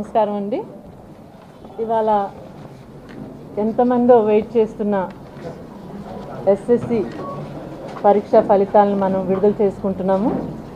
నమస్కారం అండి ఇవాళ ఎంతమందో వెయిట్ చేస్తున్న ఎస్ఎస్సి పరీక్ష ఫలితాలను మనం విడుదల చేసుకుంటున్నాము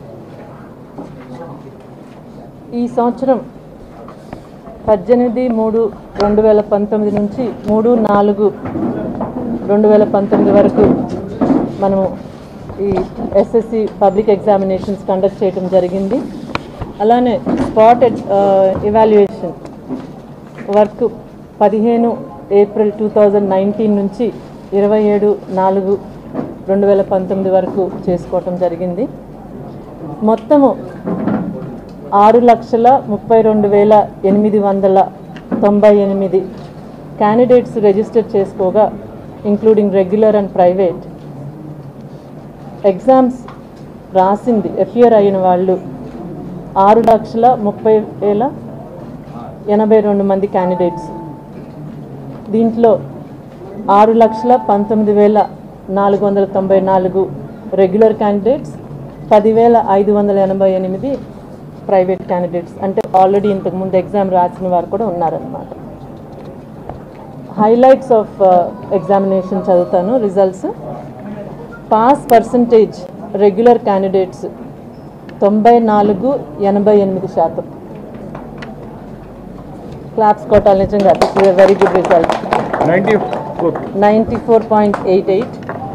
ఈ సంవత్సరం పద్దెనిమిది మూడు రెండు వేల పంతొమ్మిది నుంచి మూడు నాలుగు రెండు వేల పంతొమ్మిది వరకు మనము ఈ ఎస్ఎస్సి పబ్లిక్ ఎగ్జామినేషన్స్ కండక్ట్ చేయడం జరిగింది అలానే స్పాట్ ఇవాల్యుయేషన్ వర్క్ పదిహేను ఏప్రిల్ టూ థౌజండ్ నైన్టీన్ నుంచి ఇరవై ఏడు నాలుగు రెండు వేల పంతొమ్మిది వరకు చేసుకోవటం జరిగింది మొత్తము ఆరు లక్షల ముప్పై రెండు వేల ఎనిమిది వందల తొంభై ఎనిమిది క్యాండిడేట్స్ రిజిస్టర్ చేసుకోగా including regular and private exams రాసింది ఎఫియర్ అయిన వాళ్ళు ఆరు లక్షల ముప్పై వేల ఎనభై రెండు మంది క్యాండిడేట్స్ దీంట్లో ఆరు లక్షల పంతొమ్మిది వేల నాలుగు వందల తొంభై నాలుగు రెగ్యులర్ క్యాండిడేట్స్ పదివేల ఐదు వందల ఎనభై ఎనిమిది ప్రైవేట్ క్యాండిడేట్స్ అంటే ఆల్రెడీ ఇంతకుముందు ఎగ్జామ్ రాసిన వారు కూడా ఉన్నారనమాట హైలైట్స్ ఆఫ్ ఎగ్జామినేషన్ చదువుతాను results pass percentage regular candidates తొంభై నాలుగు ఎనభై ఎనిమిది శాతం క్లాప్స్ కొట్టాలి నిజంగా this is very good result ninety four ninety four point eight eight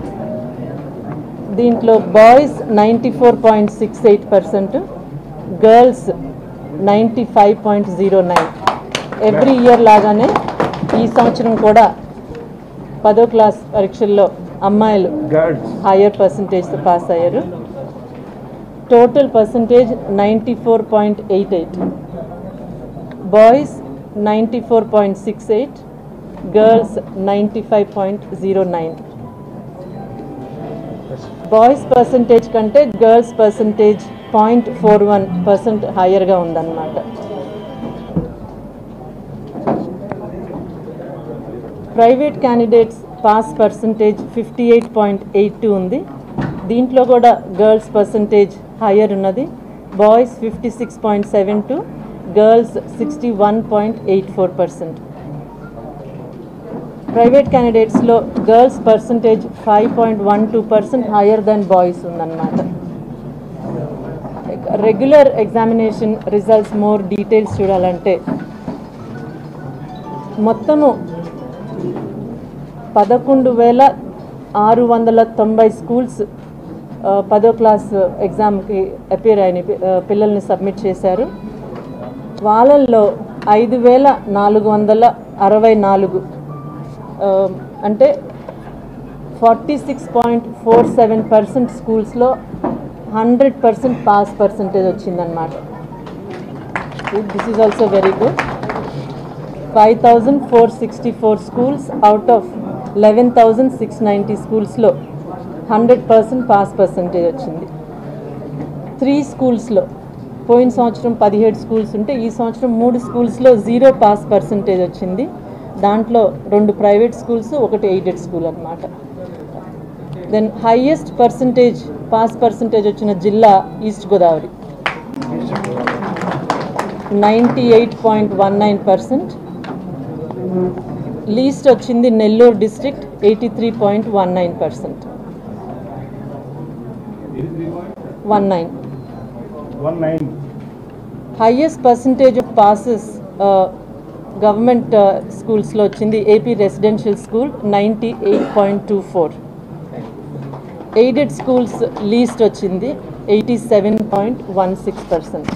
దీంట్లో boys ninety four point six eight percent girls ninety five point zero nine every year లాగానే ఈ సంవత్సరం కూడా పదో క్లాస్ పరీక్షల్లో అమ్మాయిలు గర్ల్స్ హయ్యర్ పర్సంటేజ్తో పాస్ అయ్యారు total percentage ninety four point eight eight boys ninety four point six eight girls ninety five point zero nine boys percentage కంటే girls percentage point four one percent హయ్యర్గా ఉందన్నమాట private candidates pass percentage fifty eight point eight two ఉంది దీంట్లో కూడా girls percentage higher ఉన్నది boys fifty six point seven two girls sixty one point eight four percent private క్యాండిడేట్స్లో girls percentage five point one two percent higher then boys ఉందన్నమాట regular examination results more details చూడాలంటే మొత్తము పదకొండు వేల ఆరు వందల తొంభై స్కూల్స్ ఆ, పదో క్లాస్ ఎగ్జామ్కి అపేర్ అయిన పి- ఆ, పిల్లల్ని సబ్మిట్ చేశారు వాళ్ళల్లో ఐదు వేల నాలుగు వందల అరవై నాలుగు ఆ, అంటే forty six point four seven percent స్కూల్స్లో హండ్రెడ్ పర్సెంట్ పాస్ పర్సంటేజ్ వచ్చిందనమాట this is also very good five thousand four sixty four schools out of eleven thousand six ninety స్కూల్స్లో హండ్రెడ్ పర్సెంట్ పాస్ పర్సంటేజ్ వచ్చింది three స్కూల్స్లో పోయిన సంవత్సరం పదిహేడు schools ఉంటే ఈ సంవత్సరం మూడు స్కూల్స్లో జీరో పాస్ పర్సంటేజ్ వచ్చింది దాంట్లో రెండు ప్రైవేట్ స్కూల్స్ ఒకటి ఎయిడెడ్ స్కూల్ అన్నమాట then highest percentage pass percentage వచ్చిన జిల్లా East Godavari ninety eight point one nine percent least వచ్చింది Nellore district eighty three point one nine percent one nine one nine highest percentage of passes government స్కూల్స్లో వచ్చింది AP residential school ninety eight point two four aided schools least వచ్చింది eighty seven point one six percent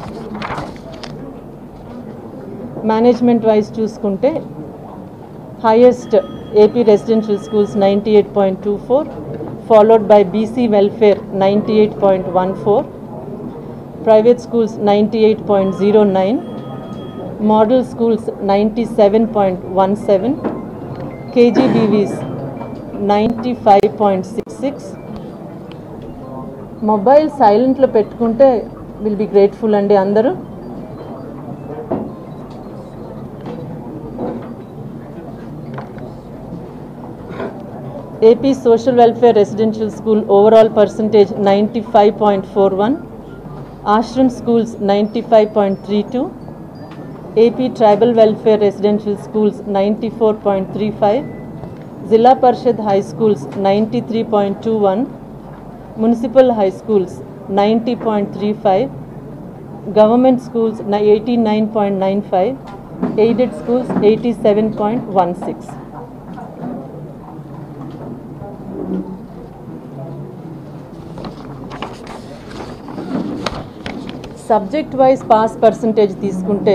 management wise చూసుకుంటే highest AP residential schools ninety eight point two four followed by BC welfare ninety eight point one four private schools ninety eight point zero nine model schools ninety seven point one seven KGBVs ninety five point six six mobile సైలెంట్లో పెట్టుకుంటే will be grateful అండి అందరూ AP Social Welfare Residential School overall percentage 95.41, Ashram Schools 95.32, AP Tribal Welfare Residential Schools 94.35, Zilla Parshad High Schools 93.21, Municipal High Schools 90.35, Government Schools ni- 89.95, Aided Schools 87.16. Subject wise pass percentage తీసుకుంటే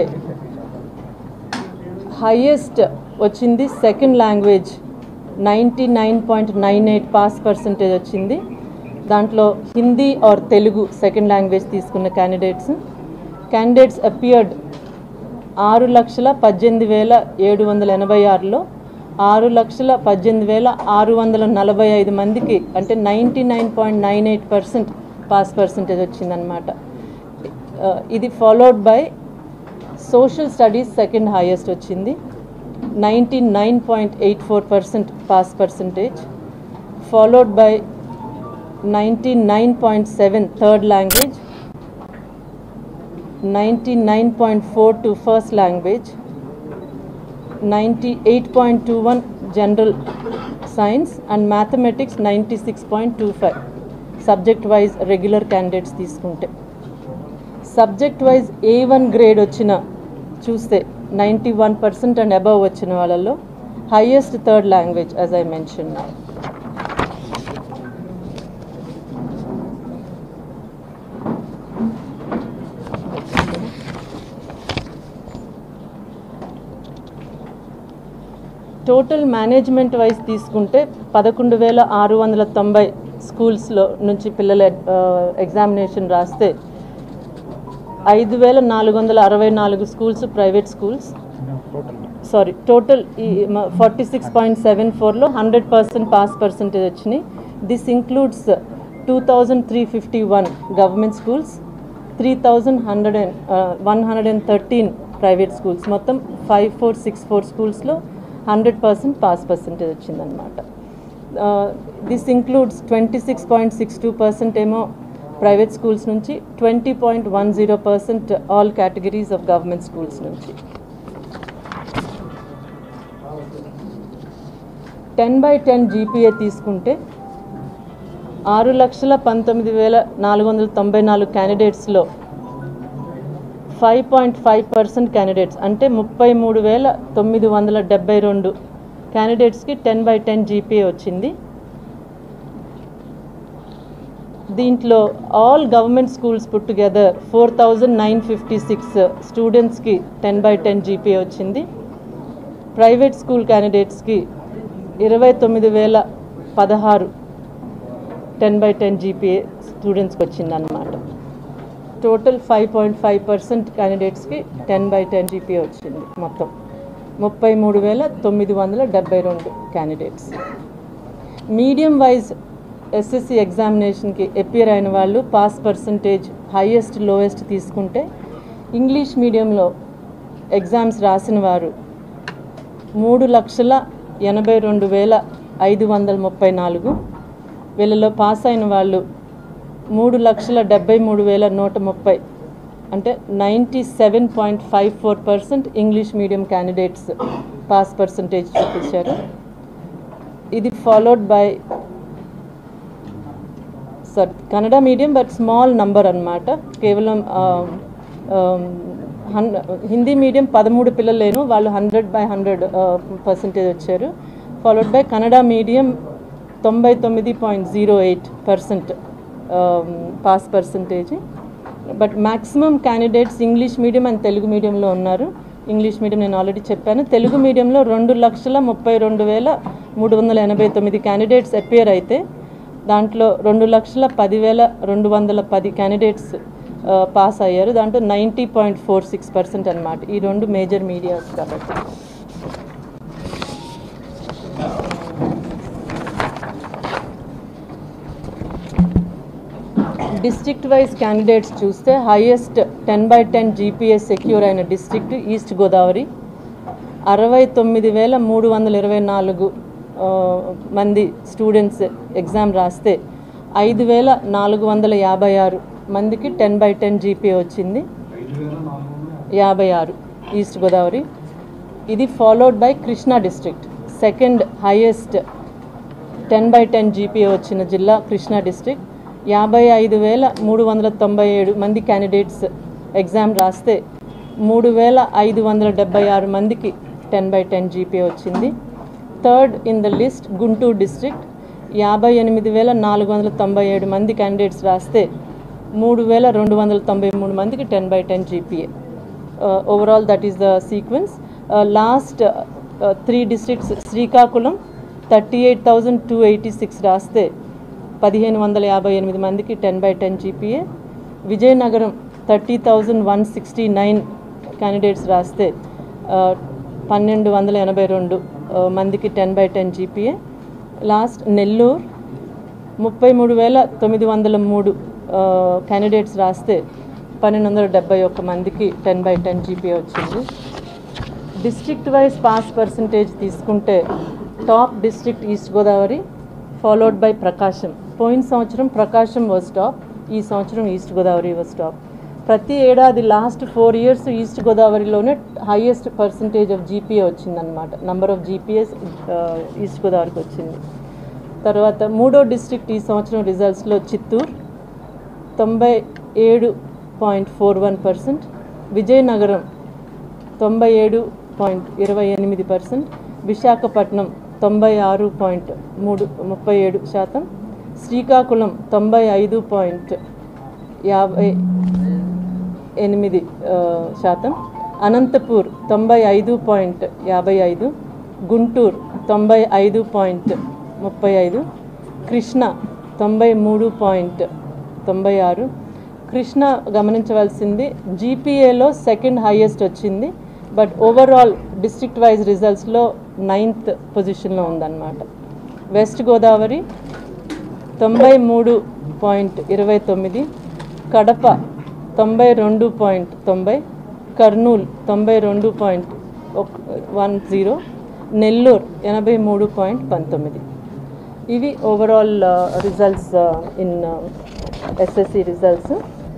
highest వచ్చింది second language ninety nine point nine eight pass percentage వచ్చింది దాంట్లో Hindi or Telugu second language తీసుకున్న candidates candidates appeared ఆరు లక్షల పద్దెనిమిది వేల ఏడు వందల ఎనభై ఆరులో ఆరు లక్షల పద్దెనిమిది వేల ఆరు వందల నలభై ఐదు మందికి అంటే ninety nine point nine eight percent pass percentage వచ్చిందనమాట ఆ, ఇది followed by social studies second highest వచ్చింది ninety nine point eight four percent pass percentage followed by ninety nine point seven third language ninety nine point four two first language ninety eight point two one general science and mathematics ninety six point two five subject wise regular candidates తీసుకుంటే subject wise A one grade వచ్చిన చూస్తే ninety one percent and above వచ్చిన వాళ్ళల్లో highest third language as I mention నా total management wise తీసుకుంటే పదకొండు వేల ఆరు వందల తొంభై స్కూల్స్లో నుంచి పిల్లల ఎగ్జామినేషన్ రాస్తే ఐదు వేల నాలుగు వందల అరవై నాలుగు schools private schools total sorry total ఈ ఫార్టీ సిక్స్ పాయింట్ సెవెన్ ఫోర్లో హండ్రెడ్ పర్సెంట్ పాస్ పర్సెంటేజ్ వచ్చినాయి this includes two thousand three fifty one government schools three thousand hundred and one hundred and thirteen private schools మొత్తం five four six four స్కూల్స్లో hundred percent pass percentage వచ్చిందనమాట this includes twenty six point six two percent ఏమో private schools నుంచి twenty point one zero percent all categories of government schools నుంచి ten by ten GPA తీసుకుంటే ఆరు లక్షల పంతొమ్మిది వేల నాలుగు వందల తొంభై నాలుగు క్యాండిడేట్స్లో five point five percent candidates అంటే ముప్పై మూడు వేల తొమ్మిది వందల డెబ్బై రెండు క్యాండిడేట్స్కి టెన్ బై టెన్ జీపీఏ వచ్చింది దీంట్లో all government schools put together four thousand nine fifty six స్టూడెంట్స్కి టెన్ బై టెన్ జీపీఏ వచ్చింది ప్రైవేట్ స్కూల్ క్యాండిడేట్స్కి ఇరవై తొమ్మిది వేల పదహారు టెన్ బై టెన్ జీపీఏ స్టూడెంట్స్కి వచ్చిందన్నమాట total five point five percent క్యాండిడేట్స్కి టెన్ బై టెన్ జీపీఏ వచ్చింది మొత్తం ముప్పై మూడు వేల తొమ్మిది వందల డెబ్బై రెండు క్యాండిడేట్స్ మీడియం వైజ్ ఎస్ఎస్సి ఎగ్జామినేషన్కి ఎపియర్ అయిన వాళ్ళు పాస్ పర్సంటేజ్ హైయెస్ట్ లోయెస్ట్ తీసుకుంటే ఇంగ్లీష్ మీడియంలో ఎగ్జామ్స్ రాసిన వారు మూడు లక్షల ఎనభై రెండు వేల ఐదు వందల ముప్పై నాలుగు వీళ్ళలో పాస్ అయిన వాళ్ళు మూడు లక్షల డెబ్బై మూడు వేల నూట ముప్పై అంటే ninety seven point five four percent English medium candidates pass percentage చూపించారు ఇది followed by sir Kannada medium but small number అన్నమాట కేవలం ఆ, ఆ, హన్ హిందీ మీడియం పదమూడు పిల్లలేను వాళ్ళు హండ్రెడ్ బై హండ్రెడ్ పర్సంటేజ్ వచ్చారు ఫాలోడ్ బై కన్నడ మీడియం తొంభై తొమ్మిది point zero eight percent pass percentage but maximum candidates English medium and Telugu మీడియంలో ఉన్నారు ఇంగ్లీష్ మీడియం నేను ఆల్రెడీ చెప్పాను తెలుగు మీడియంలో రెండు లక్షల ముప్పై రెండు వేల మూడు వందల ఎనభై తొమ్మిది క్యాండిడేట్స్ అపియర్ అయితే దాంట్లో రెండు లక్షల పదివేల రెండు వందల పది క్యాండిడేట్స్ పాస్ అయ్యారు దాంట్లో ninety point four six percent అనమాట ఈ రెండు మేజర్ మీడియాస్ కాబట్టి డిస్ట్రిక్ట్ వైజ్ క్యాండిడేట్స్ చూస్తే highest ten by ten GPS secure అయిన డిస్ట్రిక్ట్ ఈస్ట్ గోదావరి అరవై తొమ్మిది వేల మూడు వందల ఇరవై నాలుగు ఆ, మంది స్టూడెంట్స్ ఎగ్జామ్ రాస్తే ఐదు వేల నాలుగు వందల యాభై ఆరు మందికి టెన్ బై టెన్ జీపీఏ వచ్చింది యాభై ఆరు ఈస్ట్ గోదావరి ఇది followed by Krishna district second highest ten by ten GPA వచ్చిన జిల్లా కృష్ణా డిస్ట్రిక్ట్ యాభై ఐదు వేల మూడు వందల తొంభై ఏడు మంది క్యాండిడేట్స్ ఎగ్జామ్ రాస్తే మూడు వేల ఐదు వందల డెబ్బై ఆరు మందికి టెన్ బై టెన్ జీపీఏ వచ్చింది third in the list Guntur district యాభై ఎనిమిది వేల నాలుగు వందల తొంభై ఏడు మంది క్యాండిడేట్స్ రాస్తే మూడు వేల రెండు వందల తొంభై మూడు మందికి ten by ten GPA overall that is the sequence last three districts Srikakulam thirty eight thousand two eighty six రాస్తే పదిహేను వందల యాభై ఎనిమిది మందికి ten by ten GPA Vizianagaram thirty thousand one sixty nine candidates రాస్తే ఆ, పన్నెండు వందల ఎనభై రెండు ఆ, మందికి ten by ten GPA last Nellore ముప్పై మూడు వేల తొమ్మిది వందల మూడు క్యాండిడేట్స్ రాస్తే పన్నెండు వందల డెబ్బై ఒక్క మందికి టెన్ బై టెన్ జీపీఏ వచ్చింది డిస్ట్రిక్ట్ వైజ్ పాస్ పర్సంటేజ్ తీసుకుంటే top district East Godavari followed by Prakasam పోయిన సంవత్సరం ప్రకాశం వాజ్ టాప్ ఈ సంవత్సరం ఈస్ట్ గోదావరి వాజ్ టాప్ ప్రతి ఏడాది లాస్ట్ ఫోర్ ఇయర్స్ ఈస్ట్ గోదావరిలోనే హైయెస్ట్ పర్సంటేజ్ ఆఫ్ జీపీఏ వచ్చిందనమాట నంబర్ ఆఫ్ జీపీఎస్ ఈస్ట్ గోదావరికి వచ్చింది తర్వాత మూడో డిస్ట్రిక్ట్ ఈ సంవత్సరం రిజల్ట్స్లో చిత్తూరు తొంభై ఏడు point four one percent Vizianagaram తొంభై ఏడు పాయింట్ ఇరవై ఎనిమిది పర్సెంట్ విశాఖపట్నం తొంభై ఆరు పాయింట్ మూడు ముప్పై ఏడు శాతం శ్రీకాకుళం తొంభై ఐదు పాయింట్ యాభై ఎనిమిది ఆ, శాతం అనంతపూర్ తొంభై ఐదు పాయింట్ యాభై ఐదు గుంటూరు తొంభై ఐదు పాయింట్ ముప్పై ఐదు కృష్ణ తొంభై మూడు పాయింట్ తొంభై ఆరు కృష్ణ గమనించవలసింది జీపీఏలో సెకండ్ హైయెస్ట్ వచ్చింది బట్ ఓవరాల్ డిస్ట్రిక్ట్ వైజ్ రిజల్ట్స్లో నైన్త్ పొజిషన్లో ఉందన్నమాట వెస్ట్ గోదావరి తొంభై మూడు పాయింట్ ఇరవై తొమ్మిది కడప తొంభై రెండు పాయింట్ తొంభై కర్నూలు తొంభై రెండు పాయింట్ వన్ జీరో నెల్లూరు ఎనభై మూడు పాయింట్ పంతొమ్మిది ఇవి overall results in SSC results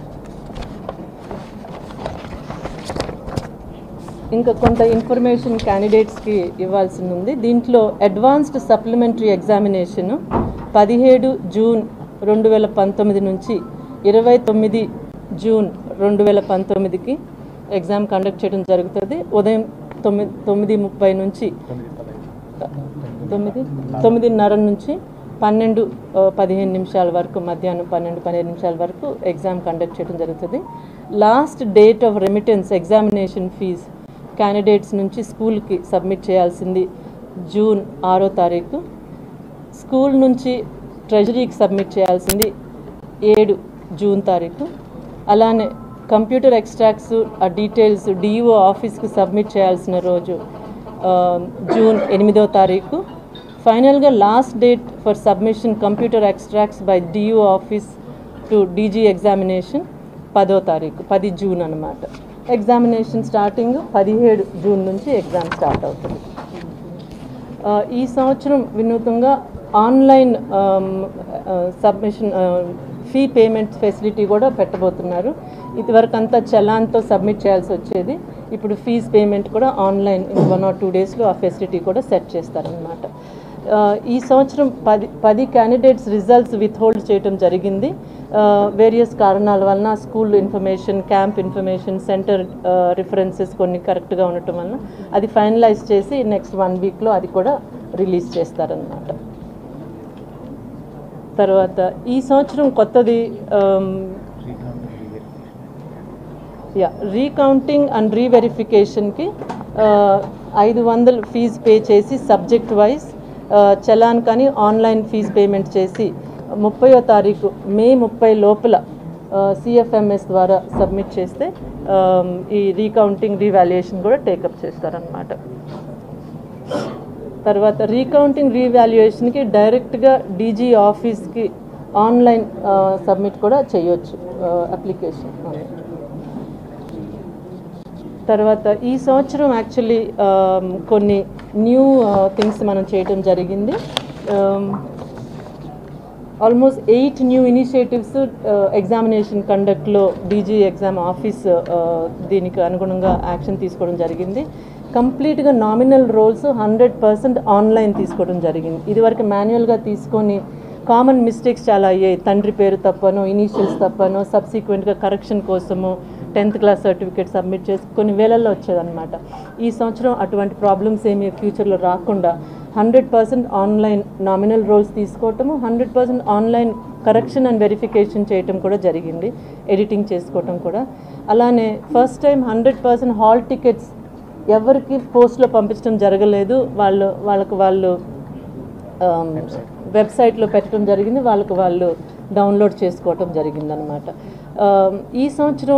ఇంకా కొంత ఇన్ఫర్మేషన్ క్యాండిడేట్స్కి ఇవ్వాల్సి ఉంది దీంట్లో అడ్వాన్స్డ్ సప్లిమెంటరీ ఎగ్జామినేషన్ పదిహేడు జూన్ రెండు వేల పంతొమ్మిది నుంచి ఇరవై తొమ్మిది జూన్ రెండు వేల పంతొమ్మిదికి ఎగ్జామ్ కండక్ట్ చేయడం జరుగుతుంది ఉదయం తొమ్మిది తొమ్మిది ముప్పై నుంచి తొమ్మిది తొమ్మిదిన్నర నుంచి పన్నెండు ఆ, పదిహేను నిమిషాల వరకు మధ్యాహ్నం పన్నెండు పన్నెండు నిమిషాల వరకు ఎగ్జామ్ కండక్ట్ చేయడం జరుగుతుంది last date of remittance examination fee candidates నుంచి స్కూల్కి సబ్మిట్ చేయాల్సింది జూన్ ఆరో తారీఖు స్కూల్ నుంచి ట్రెజరీకి సబ్మిట్ చేయాల్సింది ఏడు జూన్ తారీఖు అలానే కంప్యూటర్ ఎక్స్ట్రాక్ట్స్ ఆ డీటెయిల్స్ డిఈఓ ఆఫీస్కి సబ్మిట్ చేయాల్సిన రోజు ఆ, జూన్ ఎనిమిదో తారీఖు ఫైనల్గా last date for submission computer extracts by DEO office to DG examination పదో తారీఖు పది జూన్ అనమాట ఎగ్జామినేషన్ స్టార్టింగ్ పదిహేడు జూన్ నుంచి ఎగ్జామ్ స్టార్ట్ అవుతుంది ఆ, ఈ సంవత్సరం వినూతంగా online submission fee payment facility కూడా పెట్టబోతున్నారు ఇదివరకు అంతా చలాన్తో సబ్మిట్ చేయాల్సి వచ్చేది ఇప్పుడు ఫీజ్ పేమెంట్ కూడా online in one or two డేస్లో ఆ ఫెసిలిటీ కూడా సెట్ చేస్తారనమాట ఆ, ఈ సంవత్సరం పది పది క్యాండిడేట్స్ రిజల్ట్స్ విత్ హోల్డ్ చేయడం జరిగింది వేరియస్ కారణాల వలన school information camp information center references కొన్ని కరెక్ట్గా ఉండటం వలన అది ఫైనలైజ్ చేసి నెక్స్ట్ వన్ వీక్లో అది కూడా రిలీజ్ చేస్తారనమాట తర్వాత ఈ సంవత్సరం కొత్తది యా రీకౌంటింగ్ అండ్ రీవెరిఫికేషన్కి ఐదు వందలు ఫీజు పే చేసి సబ్జెక్ట్ వైజ్ చలాన్ కానీ ఆన్లైన్ ఫీజు పేమెంట్ చేసి ముప్పయో తారీఖు మే ముప్పై లోపల సిఎఫ్ఎంఎస్ ద్వారా సబ్మిట్ చేస్తే ఆ, ఈ రీకౌంటింగ్ రీవాల్యుయేషన్ కూడా టేకప్ చేస్తారనమాట తర్వాత రీకౌంటింగ్ రీవాల్యుయేషన్కి డైరెక్ట్గా డీజీ ఆఫీస్కి ఆన్లైన్ సబ్మిట్ కూడా చేయొచ్చు అప్లికేషన్ తర్వాత ఈ సంవత్సరం యాక్చువల్లీ కొన్ని న్యూ థింగ్స్ మనం చేయటం జరిగింది almost eight new initiatives examination కండక్ట్లో డీజీ ఎగ్జామ్ ఆఫీస్ దీనికి అనుగుణంగా యాక్షన్ తీసుకోవడం జరిగింది కంప్లీట్గా nominal rolls hundred percent online తీసుకోవడం జరిగింది ఇదివరకు మాన్యువల్గా తీసుకొని కామన్ మిస్టేక్స్ చాలా అయ్యాయి తండ్రి పేరు తప్పను ఇనీషియల్స్ తప్పను సబ్సిక్వెంట్గా కరెక్షన్ కోసము టెన్త్ క్లాస్ సర్టిఫికేట్ సబ్మిట్ చేసి కొన్ని వేలల్లో వచ్చేదన్నమాట ఈ సంవత్సరం అటువంటి ప్రాబ్లమ్స్ ఏమీ ఫ్యూచర్లో రాకుండా hundred percent online nominal rolls తీసుకోవటము hundred percent online correction and verification చేయటం కూడా జరిగింది ఎడిటింగ్ చేసుకోవటం కూడా అలానే first time hundred percent hall tickets ఎవరికి పోస్ట్లో పంపించడం జరగలేదు వాళ్ళు వాళ్ళకు వాళ్ళు ఆమ్, వెబ్సైట్లో పెట్టడం జరిగింది వాళ్ళకి వాళ్ళు డౌన్లోడ్ చేసుకోవటం జరిగిందనమాట ఆమ్, ఈ సంవత్సరం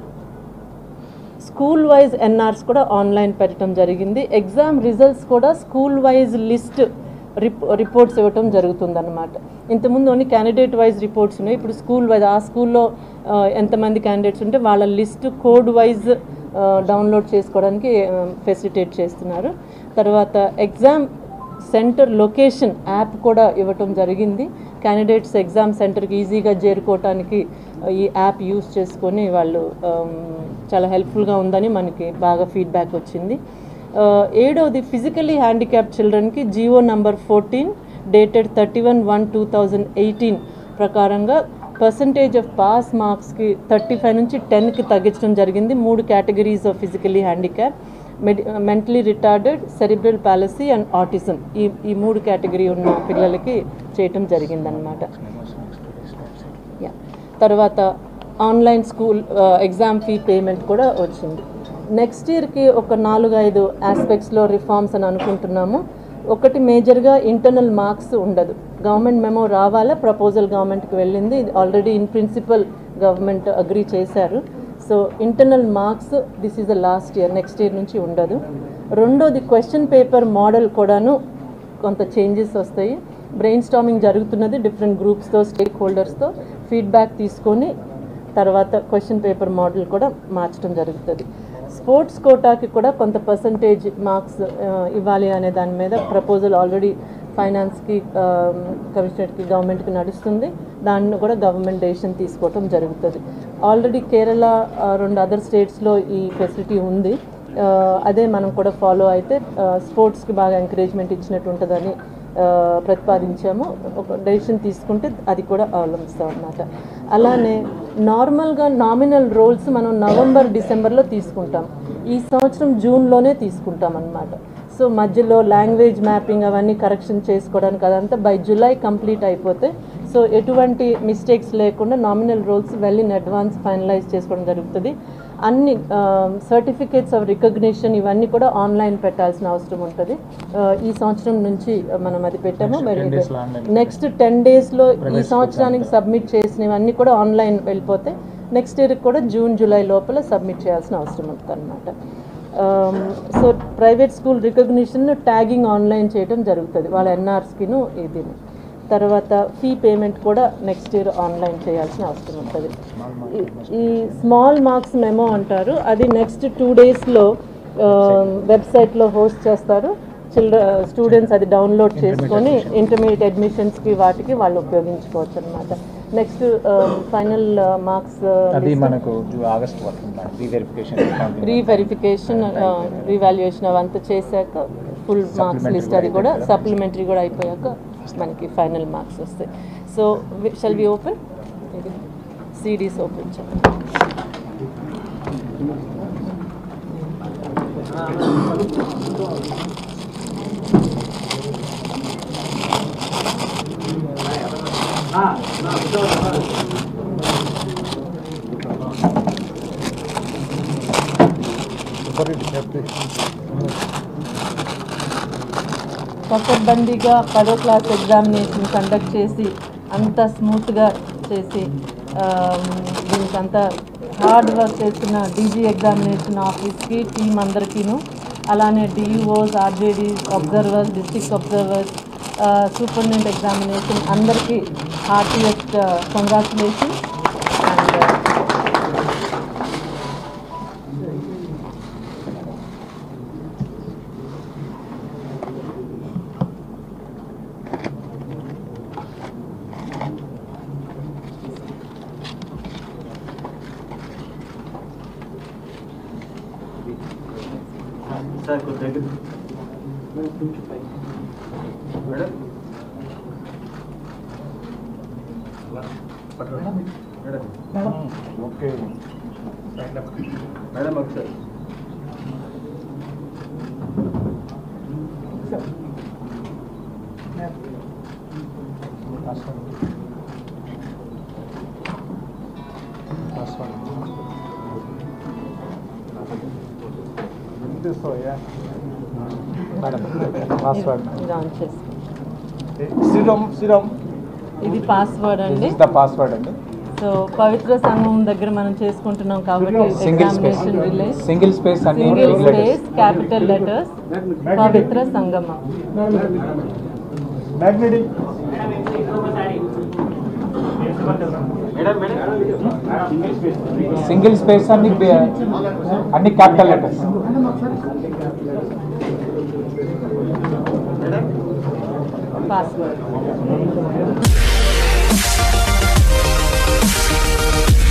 స్కూల్ వైజ్ ఎన్ఆర్స్ కూడా ఆన్లైన్ పెట్టడం జరిగింది ఎగ్జామ్ రిజల్ట్స్ కూడా school wise list rip reports ఇవ్వటం జరుగుతుందన్నమాట ఇంతకుముందు ఓన్లీ క్యాండిడేట్ వైజ్ రిపోర్ట్స్ ఉన్నాయి ఇప్పుడు స్కూల్ వైజ్ ఆ స్కూల్లో ఆ, ఎంతమంది క్యాండిడేట్స్ ఉంటే వాళ్ళ లిస్ట్ కోడ్ వైజ్ డౌన్లోడ్ చేసుకోవడానికి ఫెసిలిటేట్ చేస్తున్నారు తర్వాత ఎగ్జామ్ సెంటర్ లొకేషన్ యాప్ కూడా ఇవ్వటం జరిగింది క్యాండిడేట్స్ ఎగ్జామ్ సెంటర్కి ఈజీగా చేరుకోవటానికి ఈ యాప్ యూస్ చేసుకొని వాళ్ళు ఆమ్, చాలా హెల్ప్ఫుల్గా ఉందని మనకి బాగా ఫీడ్బ్యాక్ వచ్చింది ఆ, ఏడవది ఫిజికలీ హ్యాండిక్యాప్ చిల్డ్రన్కి GO number fourteen dated thirty one one two thousand eighteen ప్రకారంగా పర్సంటేజ్ ఆఫ్ పాస్ మార్క్స్కి థర్టీ ఫైవ్ నుంచి టెన్కి తగ్గించడం జరిగింది మూడు categories of physically handicap medi mentally retarded cerebral palsy and autism ఈ ఈ మూడు కేటగిరీ ఉన్న పిల్లలకి చేయటం జరిగిందనమాట యా తర్వాత online school exam fee payment కూడా వచ్చింది నెక్స్ట్ ఇయర్కి ఒక నాలుగు ఐదు ఆస్పెక్ట్స్లో రిఫార్మ్స్ అని అనుకుంటున్నాము ఒకటి మేజర్గా ఇంటర్నల్ మార్క్స్ ఉండదు గవర్నమెంట్ మెమో రావాలా ప్రపోజల్ గవర్నమెంట్కి వెళ్ళింది already in principle government agree చేశారు so internal marks this is the last year next year నుంచి ఉండదు రెండోది క్వశ్చన్ పేపర్ మోడల్ కూడాను కొంత చేంజెస్ వస్తాయి బ్రెయిన్ స్టామింగ్ జరుగుతున్నది డిఫరెంట్ గ్రూప్స్తో స్టేక్ హోల్డర్స్తో ఫీడ్బ్యాక్ తీసుకొని తర్వాత క్వశ్చన్ పేపర్ మోడల్ కూడా మార్చడం జరుగుతుంది స్పోర్ట్స్ కోటాకి కూడా కొంత పర్సంటేజ్ మార్క్స్ ఇవ్వాలి అనే దాని మీద ప్రపోజల్ ఆల్రెడీ ఫైనాన్స్కి కమిషనర్కి గవర్నమెంట్కి నడుస్తుంది దాన్ని కూడా గవర్నమెంట్ డెసిషన్ తీసుకోవటం జరుగుతుంది ఆల్రెడీ కేరళ ఆ, రెండు అదర్ స్టేట్స్లో ఈ ఫెసిలిటీ ఉంది ఆ, అదే మనం కూడా ఫాలో అయితే స్పోర్ట్స్కి బాగా ఎంకరేజ్మెంట్ ఇచ్చినట్టు ఉంటుందని ఆ, ప్రతిపాదించాము ఒక డెసిషన్ తీసుకుంటే అది కూడా అవలంబిస్తాం అన్నమాట అలానే నార్మల్గా నామినల్ రోల్స్ మనం నవంబర్ డిసెంబర్లో తీసుకుంటాం ఈ సంవత్సరం జూన్లోనే తీసుకుంటాం అన్నమాట సో మధ్యలో లాంగ్వేజ్ మ్యాపింగ్ అవన్నీ కరెక్షన్ చేసుకోవడానికి అదంతా బై జులై కంప్లీట్ అయిపోతే సో ఎటువంటి మిస్టేక్స్ లేకుండా nominal rolls well in advance finalize చేసుకోవడం జరుగుతుంది అన్ని సర్టిఫికేట్స్ ఆఫ్ రికగ్నిషన్ ఇవన్నీ కూడా ఆన్లైన్ పెట్టాల్సిన అవసరం ఉంటుంది ఆ, ఈ సంవత్సరం నుంచి మనం అది పెట్టాము మరి నెక్స్ట్ టెన్ డేస్లో ఈ సంవత్సరానికి సబ్మిట్ చేసినవన్నీ కూడా ఆన్లైన్ వెళ్ళిపోతే నెక్స్ట్ ఇయర్కి కూడా జూన్ జూలై లోపల సబ్మిట్ చేయాల్సిన అవసరం ఉంటుంది అనమాట so private school recognition tagging online చేయడం జరుగుతుంది వాళ్ళ ఎన్ఆర్స్కిను ఇది తర్వాత ఫీ పేమెంట్ కూడా నెక్స్ట్ ఇయర్ ఆన్లైన్ చేయాల్సిన అవసరం ఉంటుంది ఈ- ఈ స్మాల్ మార్క్స్ మెమో అంటారు అది నెక్స్ట్ టూ డేస్లో వెబ్సైట్లో హోస్ట్ చేస్తారు చిల్డ్రన్ స్టూడెంట్స్ అది డౌన్లోడ్ చేసుకొని ఇంటర్మీడియట్ అడ్మిషన్స్కి వాటికి వాళ్ళు ఉపయోగించుకోవచ్చు అనమాట నెక్స్ట్ ఫైనల్ మార్క్స్ అది మనకు జూ- ఆగస్ట్ వరకు రీవెరిఫికేషన్ రీవెరిఫికేషన్ రీవాల్యుయేషన్ అవంతా చేశాక ఫుల్ మార్క్స్ లిస్ట్ అది కూడా సప్లిమెంటరీ కూడా అయిపోయాక మనకి ఫైనల్ మార్క్స్ వస్తాయి so shall we open CDs open చేయాలి పకడ్బందీగా పదో క్లాస్ ఎగ్జామినేషన్ కండక్ట్ చేసి అంత స్మూత్గా చేసి ఆమ్, దీనికి అంతా హార్డ్ వర్క్ చేస్తున్న డీజీ ఎగ్జామినేషన్ ఆఫీస్కి టీం అందరికీను అలానే DEOs RJDs observers district observers superintendent examination అందరికీ హార్టియెస్ట్ కంగ్రాచులేషన్ అండ్ సార్ కొద్ది దగ్గర మేడం పట్టుకోండి. మేడం ఓకే మేడం ఒకసారి మేడం పాస్వర్డ్ ఇది ఆన్ చేసుకో శ్రీరామ్ శ్రీరామ్ ఇది పాస్వర్డ్ అండి దిస్ ద పాస్వర్డ్ అండి సో పవిత్ర సంఘం దగ్గర మనం చేసుకుంటున్నాం కాబట్టి single space examination relay single space అన్ని single big letters. Space capital letters Pavitra Sangamam magnetic madam madam single space అన్ని బి- అన్ని క్యాపిటల్ లెటర్స్ పాస్వర్డ్